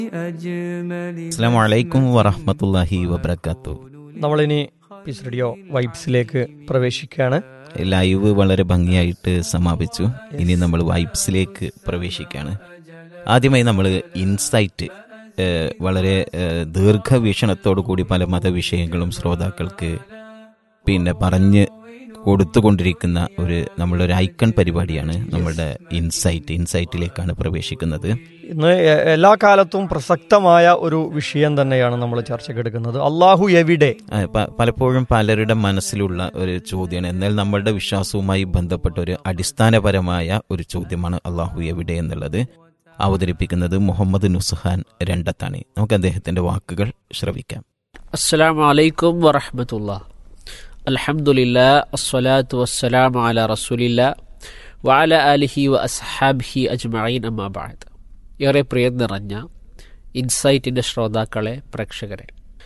അസ്സാം വലൈക്കും വറഹമത്തല്ലാഹി വബർക്കാത്തു നമ്മളിനി പീസ് റേഡിയോ വൈബ്സിലേക്ക് പ്രവേശിക്കുകയാണ് ലൈവ് വളരെ ഭംഗിയായിട്ട് സമാപിച്ചു ഇനി നമ്മൾ വൈബ്സിലേക്ക് പ്രവേശിക്കുകയാണ് ആദ്യമായി നമ്മൾ ഇൻസൈറ്റ് ഏഹ്, വളരെ ഏഹ്, ദീർഘവീക്ഷണത്തോടു കൂടി പല മതവിഷയങ്ങളും ശ്രോതാക്കൾക്ക് പിന്നെ പറഞ്ഞ് കൊടുത്തുകൊണ്ടിരിക്കുന്ന ഒരു നമ്മളുടെ ഒരു ഐക്കൺ പരിപാടിയാണ് നമ്മളുടെ ഇൻസൈറ്റ് ഇൻസൈറ്റിലേക്കാണ് പ്രവേശിക്കുന്നത് ഇന്ന് എ- എല്ലാ കാലത്തും പ്രസക്തമായ ഒരു വിഷയം തന്നെയാണ് നമ്മൾ ചർച്ചയ്ക്കെടുക്കുന്നത് അള്ളാഹു എവിടെ ആ, പ- പലപ്പോഴും പലരുടെ മനസ്സിലുള്ള ഒരു ചോദ്യമാണ് എന്നാൽ നമ്മളുടെ വിശ്വാസവുമായി ബന്ധപ്പെട്ട ഒരു അടിസ്ഥാനപരമായ ഒരു ചോദ്യമാണ് അള്ളാഹു എവിടെ എന്നുള്ളത് അവതരിപ്പിക്കുന്നത് മുഹമ്മദ് നുസ്ഹാൻ രണ്ടത്താണ് നമുക്ക് അദ്ദേഹത്തിന്റെ വാക്കുകൾ ശ്രവിക്കാം السلام عليكم ورحمة الله الحمد لله الصلاة والسلام على رسول الله وعلى آله وأصحابه أجمعين أما بعد ഏറെ പ്രിയം നിറഞ്ഞ ഇൻസൈറ്റിൻ്റെ ശ്രോതാക്കളെ പ്രേക്ഷകരെ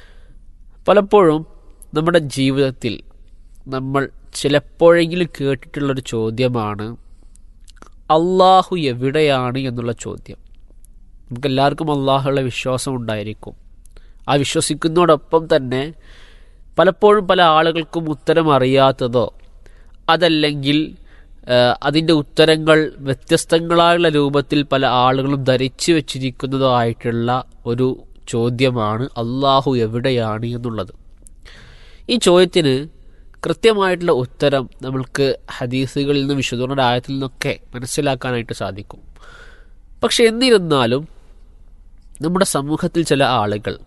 പലപ്പോഴും നമ്മുടെ ജീവിതത്തിൽ നമ്മൾ ചിലപ്പോഴെങ്കിലും കേട്ടിട്ടുള്ളൊരു ചോദ്യമാണ് അള്ളാഹു എവിടെയാണ് എന്നുള്ള ചോദ്യം നമുക്കെല്ലാവർക്കും അള്ളാഹുള്ള വിശ്വാസം ഉണ്ടായിരിക്കും ആ വിശ്വസിക്കുന്നതോടൊപ്പം തന്നെ പലപ്പോഴും പല ആളുകൾക്കും ഉത്തരം അറിയാത്തതോ അതല്ലെങ്കിൽ അതിൻ്റെ ഉത്തരങ്ങൾ വ്യത്യസ്തങ്ങളായുള്ള രൂപത്തിൽ പല ആളുകളും ധരിച്ചു വച്ചിരിക്കുന്നതോ ആയിട്ടുള്ള ഒരു ചോദ്യമാണ് അള്ളാഹു എവിടെയാണ് എന്നുള്ളത് ഈ ചോദ്യത്തിന് കൃത്യമായിട്ടുള്ള ഉത്തരം നമ്മൾക്ക് ഹദീസുകളിൽ നിന്നും വിശുദ്ധങ്ങളുടെ ആയത്തിൽ നിന്നൊക്കെ മനസ്സിലാക്കാനായിട്ട് സാധിക്കും പക്ഷെ എന്നിരുന്നാലും നമ്മുടെ സമൂഹത്തിൽ ചില ആളുകൾ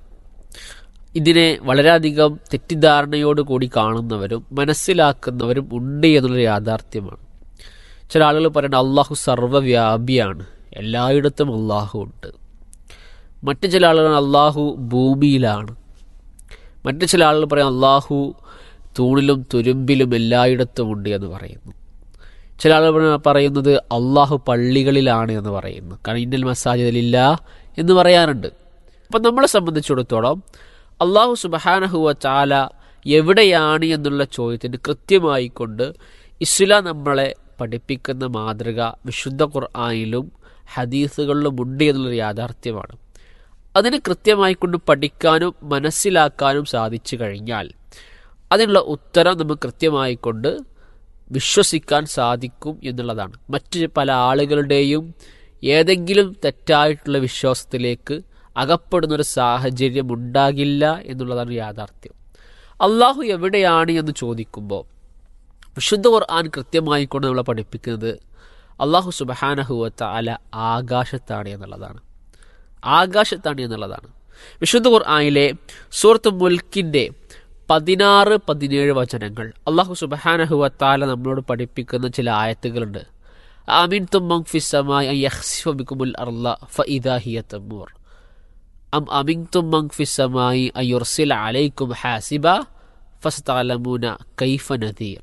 ഇതിനെ വളരെയധികം തെറ്റിദ്ധാരണയോട് കൂടി കാണുന്നവരും മനസ്സിലാക്കുന്നവരും ഉണ്ട് എന്നുള്ളൊരു യാഥാർത്ഥ്യമാണ് ചില ആളുകൾ പറയുന്നത് അള്ളാഹു സർവ്വവ്യാപിയാണ് എല്ലായിടത്തും അള്ളാഹു ഉണ്ട് മറ്റു ചില ആളുകൾ അള്ളാഹു ഭൂമിയിലാണ് മറ്റു ചില ആളുകൾ പറയും അള്ളാഹു തൂണിലും തുരുമ്പിലും എല്ലായിടത്തും ഉണ്ട് എന്ന് പറയുന്നു ചില ആളുകൾ പറയുന്നത് അള്ളാഹു പള്ളികളിലാണ് എന്ന് പറയുന്നു കാരണം ഇന്ത്യൻ മസാജിദിലില്ല എന്ന് പറയാറുണ്ട് അപ്പം നമ്മളെ സംബന്ധിച്ചിടത്തോളം അള്ളാഹു സുബഹാനഹുവ ചാല എവിടെയാണ് എന്നുള്ള ചോദ്യത്തിന് കൃത്യമായി കൊണ്ട് ഇസ്ലാം നമ്മളെ പഠിപ്പിക്കുന്ന മാതൃക വിശുദ്ധ ഖുർആാനിലും ഹദീസുകളിലും ഉണ്ട് എന്നുള്ളൊരു യാഥാർത്ഥ്യമാണ് അതിന് കൃത്യമായി കൊണ്ട് പഠിക്കാനും മനസ്സിലാക്കാനും സാധിച്ചു കഴിഞ്ഞാൽ അതിനുള്ള ഉത്തരം നമുക്ക് കൃത്യമായി കൊണ്ട് വിശ്വസിക്കാൻ സാധിക്കും എന്നുള്ളതാണ് മറ്റ് പല ആളുകളുടെയും ഏതെങ്കിലും തെറ്റായിട്ടുള്ള വിശ്വാസത്തിലേക്ക് അകപ്പെടുന്നൊരു സാഹചര്യം ഉണ്ടാകില്ല എന്നുള്ളതാണ് യാഥാർത്ഥ്യം അള്ളാഹു എവിടെയാണ് എന്ന് ചോദിക്കുമ്പോൾ വിശുദ്ധ ഖുർആൻ കൃത്യമായി കൊണ്ട് നമ്മളെ പഠിപ്പിക്കുന്നത് അള്ളാഹു സുബഹാനഹുവത്ത അല ആകാശത്താണ് എന്നുള്ളതാണ് ആകാശത്താണ് എന്നുള്ളതാണ് വിശുദ്ധ ഖുർആനിലെ സൂറത്ത് മുൽക്കിൻ്റെ പതിനാറ് പതിനേഴ് വചനങ്ങൾ അള്ളാഹു സുബഹാനഹുവത്താല നമ്മളോട് പഠിപ്പിക്കുന്ന ചില ആയത്തുകളുണ്ട് അമീൻ തുമ്മം ഫിസമായി യഹ്സിഫബിക്കുമുൽ അർല ഫഇദാഹിയ തമ്മൂർ അം അമിൻ തുമ്മം ഫിസമായി അയുർസിൽ അലൈക്കും ഹാസിബ ഫസ്തലമൂന കൈഫ നദീർ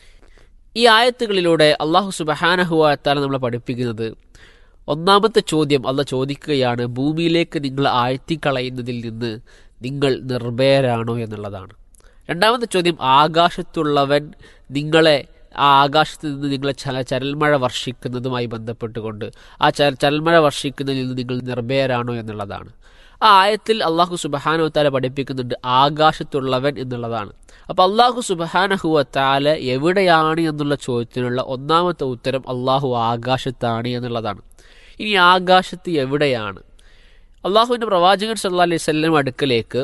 ഈ ആയത്തുകളിലൂടെ അള്ളാഹു സുബഹാനഹുവാത്താല നമ്മളെ പഠിപ്പിക്കുന്നത് ഒന്നാമത്തെ ചോദ്യം അല്ല ചോദിക്കുകയാണ് ഭൂമിയിലേക്ക് നിങ്ങൾ ആഴ്ത്തിക്കളയുന്നതിൽ നിന്ന് നിങ്ങൾ നിർഭയരാണോ എന്നുള്ളതാണ് രണ്ടാമത്തെ ചോദ്യം ആകാശത്തുള്ളവൻ നിങ്ങളെ ആ ആകാശത്ത് നിന്ന് നിങ്ങളെ ചല ചരൽമഴ വർഷിക്കുന്നതുമായി ബന്ധപ്പെട്ടുകൊണ്ട് ആ ചര ചരൽമഴ വർഷിക്കുന്നതിൽ നിന്ന് നിങ്ങൾ നിർഭയരാണോ എന്നുള്ളതാണ് ആ ആയത്തിൽ അള്ളാഹു സുബഹാനുവത്താല പഠിപ്പിക്കുന്നുണ്ട് ആകാശത്തുള്ളവൻ എന്നുള്ളതാണ് അപ്പോൾ അള്ളാഹു സുബഹാനഹുവത്താല എവിടെയാണ് എന്നുള്ള ചോദ്യത്തിനുള്ള ഒന്നാമത്തെ ഉത്തരം അള്ളാഹു ആകാശത്താണ് എന്നുള്ളതാണ് ഇനി ആകാശത്ത് എവിടെയാണ് അള്ളാഹുവിൻ്റെ പ്രവാചകൻ സല്ലാ അലൈഹി സ്വല്ലം അടുക്കലേക്ക്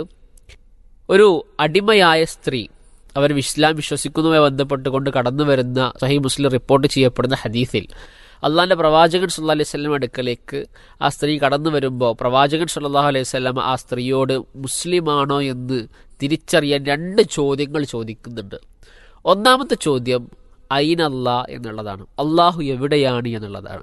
ഒരു അടിമയായ സ്ത്രീ അവർ ഇസ്ലാം വിശ്വസിക്കുന്നതുമായി ബന്ധപ്പെട്ടുകൊണ്ട് കടന്നു വരുന്ന സഹി മുസ്ലിം റിപ്പോർട്ട് ചെയ്യപ്പെടുന്ന ഹദീസിൽ അള്ളാഹിൻ്റെ പ്രവാചകൻ സല്ലാ അലൈഹി സ്വലം അടുക്കലേക്ക് ആ സ്ത്രീ കടന്നു വരുമ്പോൾ പ്രവാചകൻ സല്ലാഹു അലൈഹി സ്വലം ആ സ്ത്രീയോട് മുസ്ലിമാണോ എന്ന് തിരിച്ചറിയാൻ രണ്ട് ചോദ്യങ്ങൾ ചോദിക്കുന്നുണ്ട് ഒന്നാമത്തെ ചോദ്യം ഐനല്ല എന്നുള്ളതാണ് അള്ളാഹു എവിടെയാണ് എന്നുള്ളതാണ്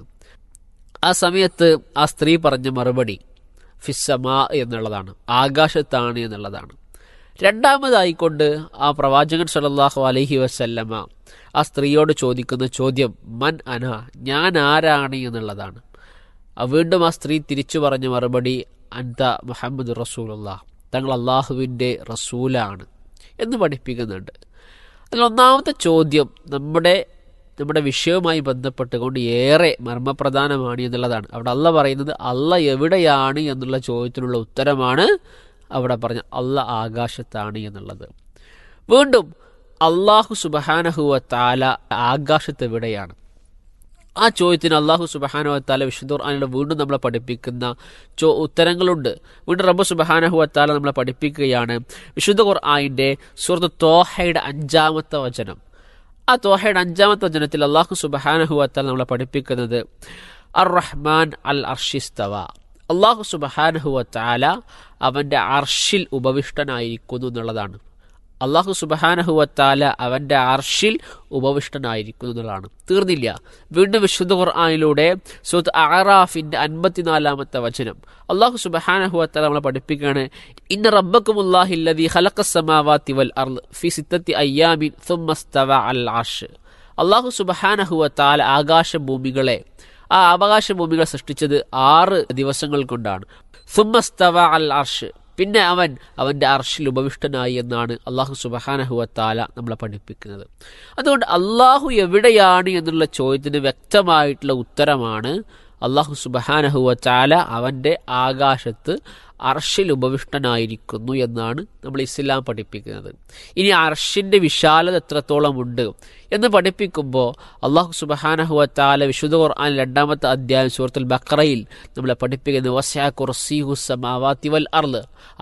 ആ സമയത്ത് ആ സ്ത്രീ പറഞ്ഞ മറുപടി ഫിസമാ എന്നുള്ളതാണ് ആകാശത്താണ് എന്നുള്ളതാണ് രണ്ടാമതായിക്കൊണ്ട് ആ പ്രവാചകൻ സല്ലല്ലാഹു അലൈഹി വസല്ലമ ആ സ്ത്രീയോട് ചോദിക്കുന്ന ചോദ്യം മൻ അന ഞാൻ ആരാണ് എന്നുള്ളതാണ് ആ വീണ്ടും ആ സ്ത്രീ തിരിച്ചു പറഞ്ഞ മറുപടി അൻത മുഹമ്മദ് റസൂലുള്ള തങ്ങൾ അള്ളാഹുവിൻ്റെ റസൂലാണ് എന്ന് പഠിപ്പിക്കുന്നുണ്ട് അതിൽ ഒന്നാമത്തെ ചോദ്യം നമ്മുടെ നമ്മുടെ വിഷയവുമായി ബന്ധപ്പെട്ടുകൊണ്ട് ഏറെ മർമ്മപ്രധാനമാണ് എന്നുള്ളതാണ് അവിടെ അല്ല പറയുന്നത് അല്ല എവിടെയാണ് എന്നുള്ള ചോദ്യത്തിനുള്ള ഉത്തരമാണ് അവിടെ പറഞ്ഞ അല്ല ആകാശത്താണ് എന്നുള്ളത് വീണ്ടും അള്ളാഹു സുബഹാനഹുവ താല ആകാശത്ത് എവിടെയാണ് ആ ചോദ്യത്തിന് അള്ളാഹു സുബഹാനുവത്താല വിശുദ്ധ ഖുർആാനിലൂടെ വീണ്ടും നമ്മളെ പഠിപ്പിക്കുന്ന ചോ ഉത്തരങ്ങളുണ്ട് വീണ്ടും റബ്ബ് സുബഹാനഹുവത്താല നമ്മളെ പഠിപ്പിക്കുകയാണ് വിശുദ്ധ ഖുർആാനിന്റെ സുഹൃത്ത് തോഹയുടെ അഞ്ചാമത്തെ വചനം ആ തോഹയുടെ അഞ്ചാമത്തെ വചനത്തിൽ അള്ളാഹു സുബഹാനഹുവത്താല നമ്മളെ പഠിപ്പിക്കുന്നത് അർ റഹ്മാൻ അൽ അർഷിസ്തവ അള്ളാഹു സുബഹാനഹുവത്താല അവന്റെ അർഷിൽ ഉപവിഷ്ടനായിരിക്കുന്നു എന്നുള്ളതാണ് അള്ളാഹു സുബഹാനഹുവത്താല അവന്റെ അർഷിൽ ഉപവിഷ്ടനായിരിക്കുന്നു എന്നുള്ളതാണ് തീർന്നില്ല വീണ്ടും വിശുദ്ധ ഖുർആാനിലൂടെ സുഹൃത്ത് അറാഫിന്റെ അൻപത്തിനാലാമത്തെ വചനം അള്ളാഹു സുബഹാനഹുവത്താല നമ്മളെ പഠിപ്പിക്കുകയാണ് ഇന്ന റബ്ബക്കുമുല്ലാഹില്ലദി ഖലഖസ്സമാവാതി വൽ അർള് ഫി സിത്തത്തി അയ്യാമിൻ സുമ്മസ്തവ അൽ അർഷ് അള്ളാഹു സുബഹാനഹുവത്താല ആകാശഭൂമികളെ ആ ആകാശഭൂമികളെ സൃഷ്ടിച്ചത് ആറ് ദിവസങ്ങൾ കൊണ്ടാണ് സുമ്മസ്തവ അൽ അർഷ് പിന്നെ അവൻ അവന്റെ അർഷിൽ ഉപവിഷ്ടനായി എന്നാണ് അള്ളാഹു സുബഹാനഹുവത്താല നമ്മളെ പഠിപ്പിക്കുന്നത് അതുകൊണ്ട് അള്ളാഹു എവിടെയാണ് എന്നുള്ള ചോദ്യത്തിന് വ്യക്തമായിട്ടുള്ള ഉത്തരമാണ് അള്ളാഹു സുബഹാനഹുവത്താല അവന്റെ ആകാശത്ത് അർഷിൽ ഉപവിഷ്ടനായിരിക്കുന്നു എന്നാണ് നമ്മൾ ഇസ്ലാം പഠിപ്പിക്കുന്നത് ഇനി അർഷിന്റെ വിശാലത എത്രത്തോളം ഉണ്ട് എന്ന് പഠിപ്പിക്കുമ്പോൾ അള്ളാഹു സുബഹാനഹുവത്താല വിശുദ്ധ ഖുർആൻ രണ്ടാമത്തെ അധ്യായം സൂറത്തുൽ ബക്രയിൽ നമ്മളെ പഠിപ്പിക്കുന്നത് വസ്യാ കുർസിഹു സമാവാത്തി വൽ അർള്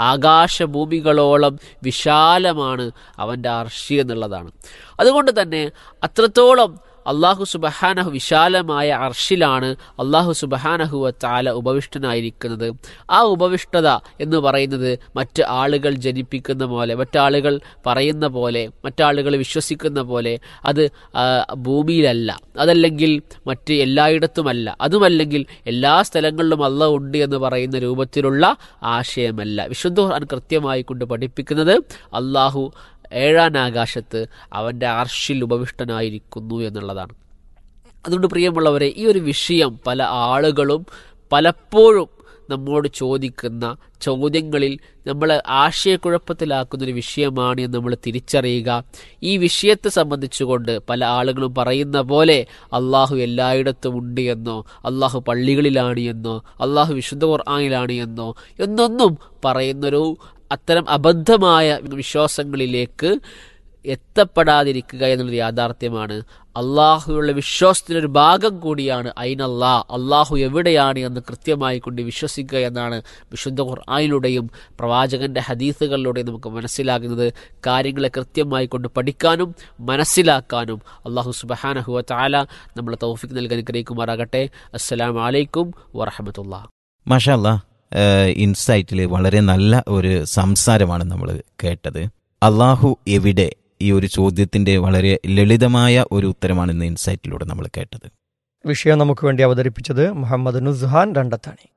ആകാശഭൂമികളോളം വിശാലമാണ് അവൻ്റെ അർഷി എന്നുള്ളതാണ് അതുകൊണ്ട് തന്നെ അത്രത്തോളം അള്ളാഹു സുബഹാനഹു വിശാലമായ അർഷിലാണ് അള്ളാഹു സുബഹാനഹുവ താല ഉപവിഷ്ടനായിരിക്കുന്നത് ആ ഉപവിഷ്ടത എന്ന് പറയുന്നത് മറ്റ് ആളുകൾ ജനിപ്പിക്കുന്ന പോലെ മറ്റാളുകൾ പറയുന്ന പോലെ മറ്റാളുകൾ വിശ്വസിക്കുന്ന പോലെ അത് ഭൂമിയിലല്ല അതല്ലെങ്കിൽ മറ്റ് എല്ലായിടത്തുമല്ല അതുമല്ലെങ്കിൽ എല്ലാ സ്ഥലങ്ങളിലും അല്ല ഉണ്ട് എന്ന് പറയുന്ന രൂപത്തിലുള്ള ആശയമല്ല വിശുദ്ധ ഖുർആൻ കൃത്യമായി കൊണ്ട് പഠിപ്പിക്കുന്നത് അള്ളാഹു ഏഴാം ആകാശത്ത് അവൻ്റെ അർഷിൽ ഉപവിഷ്ടനായിരിക്കുന്നു എന്നുള്ളതാണ് അതുകൊണ്ട് പ്രിയമുള്ളവരെ ഈ ഒരു വിഷയം പല ആളുകളും പലപ്പോഴും നമ്മോട് ചോദിക്കുന്ന ചോദ്യങ്ങളിൽ നമ്മളെ ആശയക്കുഴപ്പത്തിലാക്കുന്ന ഒരു വിഷയമാണ് എന്ന് നമ്മൾ തിരിച്ചറിയുക ഈ വിഷയത്തെ സംബന്ധിച്ചുകൊണ്ട് പല ആളുകളും പറയുന്ന പോലെ അള്ളാഹു എല്ലായിടത്തും ഉണ്ട് എന്നോ അള്ളാഹു പള്ളികളിലാണ് എന്നോ അള്ളാഹു വിശുദ്ധ ഖുർആാനിലാണ് എന്നോ എന്നൊന്നും പറയുന്നൊരു അത്തരം അബദ്ധമായ വിശ്വാസങ്ങളിലേക്ക് എത്തപ്പെടാതിരിക്കുക എന്നുള്ളൊരു യാഥാർത്ഥ്യമാണ് അള്ളാഹുയുള്ള വിശ്വാസത്തിൻ്റെ ഒരു ഭാഗം കൂടിയാണ് അയിനല്ലാ അള്ളാഹു എവിടെയാണ് എന്ന് കൃത്യമായി കൊണ്ട് വിശ്വസിക്കുക എന്നാണ് വിശുദ്ധ ഖുർആാനിലൂടെയും പ്രവാചകന്റെ ഹദീസുകളിലൂടെയും നമുക്ക് മനസ്സിലാകുന്നത് കാര്യങ്ങളെ കൃത്യമായി കൊണ്ട് പഠിക്കാനും മനസ്സിലാക്കാനും അള്ളാഹു സുബഹാനഹുവ താല നമ്മളെ തൗഫിക്ക് നൽകാൻ അനുഗ്രഹിക്കുമാറാകട്ടെ അസ്സലാം വലൈക്കും വറഹമത്തുള്ള മാഷല്ല ഇൻസൈറ്റിൽ വളരെ നല്ല ഒരു സംസാരമാണ് നമ്മൾ കേട്ടത് അള്ളാഹു എവിടെ ഈ ഒരു ചോദ്യത്തിന്റെ വളരെ ലളിതമായ ഒരു ഉത്തരമാണ് ഇന്ന് ഇൻസൈറ്റിലൂടെ നമ്മൾ കേട്ടത് വിഷയം നമുക്ക് വേണ്ടി അവതരിപ്പിച്ചത് മുഹമ്മദ് നുസ്ഹാൻ രണ്ടത്താണി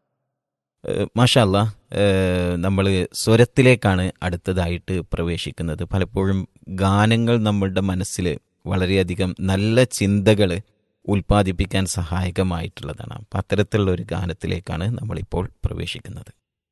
മാഷല്ല നമ്മൾ സ്വരത്തിലേക്കാണ് അടുത്തതായിട്ട് പ്രവേശിക്കുന്നത് പലപ്പോഴും ഗാനങ്ങൾ നമ്മളുടെ മനസ്സിൽ വളരെയധികം നല്ല ചിന്തകൾ ഉൽപ്പാദിപ്പിക്കാൻ സഹായകമായിട്ടുള്ളതാണ് അപ്പം അത്തരത്തിലുള്ള ഒരു ഗാനത്തിലേക്കാണ് നമ്മളിപ്പോൾ പ്രവേശിക്കുന്നത്